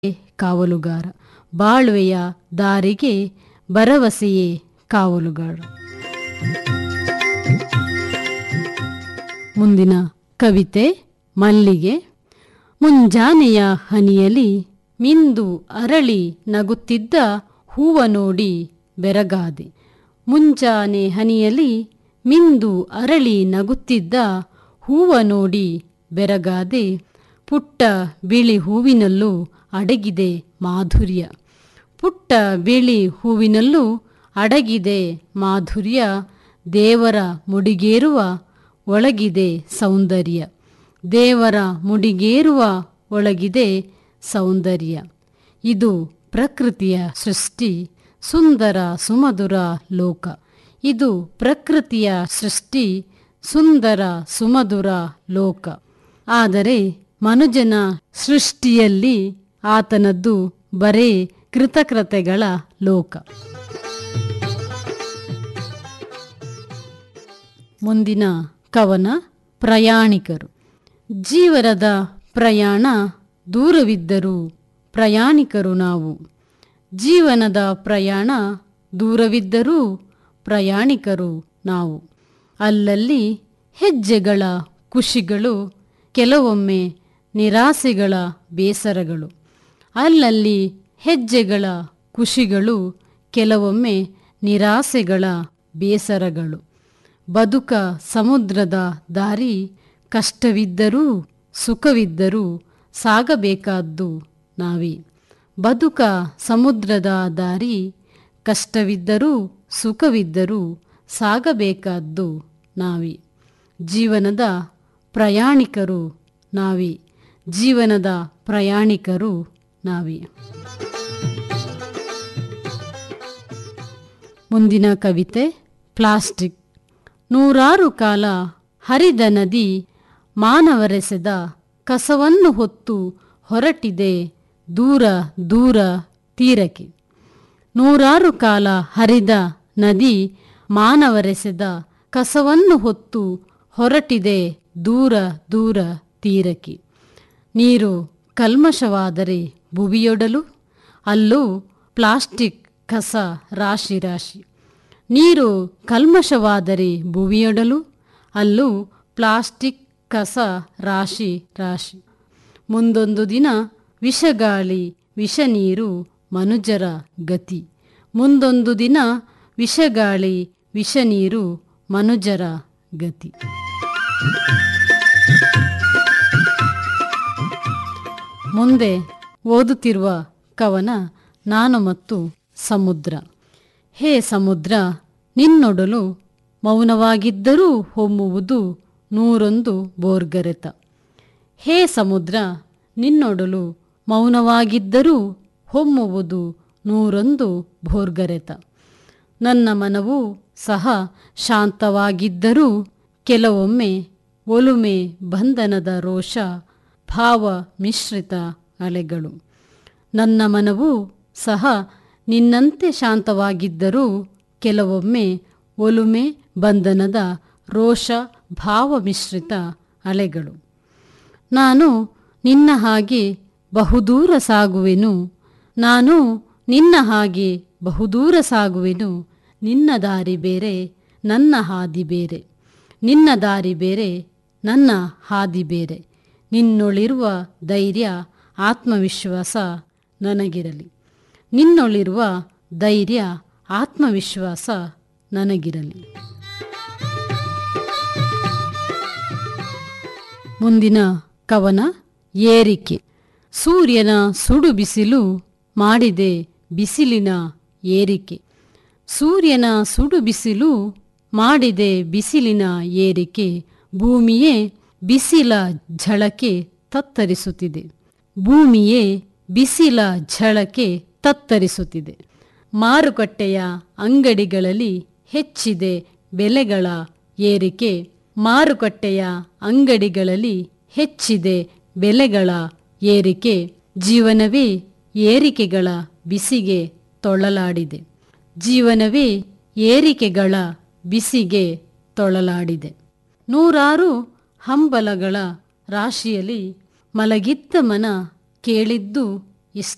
ಕಾವಲುಗಾರ ಬಾಳ್ವೆಯ ದಾರಿಗೆ ಭರವಸೆಯೇ ಕಾವಲುಗಾರ ಮುಂದಿನ ಕವಿತೆ ಮಲ್ಲಿಗೆ ಮುಂಜಾನೆಯ ಹನಿಯಲಿ ಮಿಂದು ಅರಳಿ ನಗುತ್ತಿದ್ದ ಹೂವ ನೋಡಿ ಬೆರಗಾದೆ ಮುಂಜಾನೆ ಹನಿಯಲಿ ಮಿಂದು ಅರಳಿ ನಗುತ್ತಿದ್ದ ಹೂವ ನೋಡಿ ಬೆರಗಾದೆ ಪುಟ್ಟ ಬಿಳಿ ಹೂವಿನಲ್ಲೂ ಅಡಗಿದೆ ಮಾಧುರ್ಯ ಪುಟ್ಟ ಬಿಳಿ ಹೂವಿನಲ್ಲೂ ಅಡಗಿದೆ ಮಾಧುರ್ಯ ದೇವರ ಮುಡಿಗೇರುವ ಒಳಗಿದೆ ಸೌಂದರ್ಯ ದೇವರ ಮುಡಿಗೇರುವ ಒಳಗಿದೆ ಸೌಂದರ್ಯ ಇದು ಪ್ರಕೃತಿಯ ಸೃಷ್ಟಿ ಸುಂದರ ಸುಮಧುರ ಲೋಕ ಇದು ಪ್ರಕೃತಿಯ ಸೃಷ್ಟಿ ಸುಂದರ ಸುಮಧುರ ಲೋಕ ಆದರೆ ಮನುಜನ ಸೃಷ್ಟಿಯಲ್ಲಿ ಆತನದ್ದು ಬರೇ ಕೃತಕೃತೆಗಳ ಲೋಕ ಮುಂದಿನ ಕವನ ಪ್ರಯಾಣಿಕರು ಜೀವನದ ಪ್ರಯಾಣ ದೂರವಿದ್ದರೂ ಪ್ರಯಾಣಿಕರು ನಾವು ಜೀವನದ ಪ್ರಯಾಣ ದೂರವಿದ್ದರೂ ಪ್ರಯಾಣಿಕರು ನಾವು ಅಲ್ಲಲ್ಲಿ ಹೆಜ್ಜೆಗಳ ಖುಷಿಗಳು ಕೆಲವೊಮ್ಮೆ ನಿರಾಸೆಗಳ ಬೇಸರಗಳು ಅಲ್ಲಲ್ಲಿ ಹೆಜ್ಜೆಗಳ ಖುಷಿಗಳು ಕೆಲವೊಮ್ಮೆ ನಿರಾಸೆಗಳ ಬೇಸರಗಳು ಬದುಕ ಸಮುದ್ರದ ದಾರಿ ಕಷ್ಟವಿದ್ದರೂ ಸುಖವಿದ್ದರೂ ಸಾಗಬೇಕಾದ್ದು ನಾವೇ ಬದುಕ ಸಮುದ್ರದ ದಾರಿ ಕಷ್ಟವಿದ್ದರೂ ಸುಖವಿದ್ದರೂ ಸಾಗಬೇಕಾದ್ದು ನಾವೇ ಜೀವನದ ಪ್ರಯಾಣಿಕರು ನಾವೇ ಜೀವನದ ಪ್ರಯಾಣಿಕರು ನಾವೇ ಮುಂದಿನ ಕವಿತೆ ಪ್ಲಾಸ್ಟಿಕ್ ನೂರಾರು ಕಾಲ ಹರಿದ ನದಿ ಮಾನವರೆಸೆದ ಕಸವನ್ನು ಹೊತ್ತು ಹೊರಟಿದೆ ದೂರ ದೂರ ತೀರಕ್ಕೆ ನೂರಾರು ಕಾಲ ಹರಿದ ನದಿ ಮಾನವರೆಸೆದ ಕಸವನ್ನು ಹೊತ್ತು ಹೊರಟಿದೆ ದೂರ ದೂರ ತೀರಕ್ಕೆ ನೀರು ಕಲ್ಮಶವಾದರೆ ಭುವಿಯೊಡಲು ಅಲ್ಲೂ ಪ್ಲಾಸ್ಟಿಕ್ ಕಸ ರಾಶಿ ರಾಶಿ ನೀರು ಕಲ್ಮಶವಾದರೆ ಭುವಿಯೊಡಲು ಅಲ್ಲೂ ಪ್ಲಾಸ್ಟಿಕ್ ಕಸ ರಾಶಿ ರಾಶಿ ಮುಂದೊಂದು ದಿನ ವಿಷಗಾಳಿ ವಿಷ ನೀರು ಮನುಜರ ಗತಿ ಮುಂದೊಂದು ದಿನ ವಿಷಗಾಳಿ ವಿಷ ನೀರು ಮನುಜರ ಗತಿ ಮುಂದೆ ಓದುತ್ತಿರುವ ಕವನ ನಾನು ಮತ್ತು ಸಮುದ್ರ ಹೇ ಸಮುದ್ರ ನಿನ್ನೊಡಲು ಮೌನವಾಗಿದ್ದರೂ ಹೊಮ್ಮುವುದು ನೂರೊಂದು ಬೋರ್ಗರೆತ ಹೇ ಸಮುದ್ರ ನಿನ್ನೊಡಲು ಮೌನವಾಗಿದ್ದರೂ ಹೊಮ್ಮುವುದು ನೂರೊಂದು ಭೋರ್ಗರೆತ ನನ್ನ ಮನವೂ ಸಹ ಶಾಂತವಾಗಿದ್ದರೂ ಕೆಲವೊಮ್ಮೆ ಒಲುಮೆ ಬಂಧನದ ರೋಷ ಭಾವ ಮಿಶ್ರಿತ ಅಲೆಗಳು ನನ್ನ ಮನವೂ ಸಹ ನಿನ್ನಂತೆ ಶಾಂತವಾಗಿದ್ದರೂ ಕೆಲವೊಮ್ಮೆ ಒಲುಮೆ ಬಂಧನದ ರೋಷ ಭಾವ ಮಿಶ್ರಿತ ಅಲೆಗಳು ನಾನು ನಿನ್ನ ಹಾಗೆ ಬಹುದೂರ ಸಾಗುವೆನು ನಾನು ನಿನ್ನ ಹಾಗೆ ಬಹುದೂರ ಸಾಗುವೆನು ನಿನ್ನ ದಾರಿ ಬೇರೆ ನನ್ನ ಹಾದಿ ಬೇರೆ ನಿನ್ನ ದಾರಿ ಬೇರೆ ನನ್ನ ಹಾದಿ ಬೇರೆ ನಿನ್ನೊಳಿರುವ ಧೈರ್ಯ ಆತ್ಮವಿಶ್ವಾಸ ನನಗಿರಲಿ ನಿನ್ನೊಳಿರುವ ಧೈರ್ಯ ಆತ್ಮವಿಶ್ವಾಸ ನನಗಿರಲಿ ಮುಂದಿನ ಕವನ ಏರಿಕೆ ಸೂರ್ಯನ ಸುಡು ಬಿಸಿಲು ಮಾಡಿದೆ ಬಿಸಿಲಿನ ಏರಿಕೆ ಸೂರ್ಯನ ಸುಡು ಬಿಸಿಲು ಮಾಡಿದೆ ಬಿಸಿಲಿನ ಏರಿಕೆ ಭೂಮಿಯೇ ಬಿಸಿಲ ಝಳಕೆ ತತ್ತರಿಸುತ್ತಿದೆ ಭೂಮಿಯೇ ಬಿಸಿಲ ಝಳಕೆ ತತ್ತರಿಸುತ್ತಿದೆ ಮಾರುಕಟ್ಟೆಯ ಅಂಗಡಿಗಳಲ್ಲಿ ಹೆಚ್ಚಿದೆ ಬೆಲೆಗಳ ಏರಿಕೆ ಮಾರುಕಟ್ಟೆಯ ಅಂಗಡಿಗಳಲ್ಲಿ ಹೆಚ್ಚಿದೆ ಬೆಲೆಗಳ ಏರಿಕೆ ಜೀವನವೇ ಏರಿಕೆಗಳ ಬಿಸಿಗೆ ತೊಳಲಾಡಿದೆ ಜೀವನವೇ ಏರಿಕೆಗಳ ಬಿಸಿಗೆ ತೊಳಲಾಡಿದೆ ನೂರಾರು ಹಂಬಲಗಳ ರಾಶಿಯಲ್ಲಿ ಮಲಗಿದ್ದ ಮನ ಕೇಳಿದ್ದು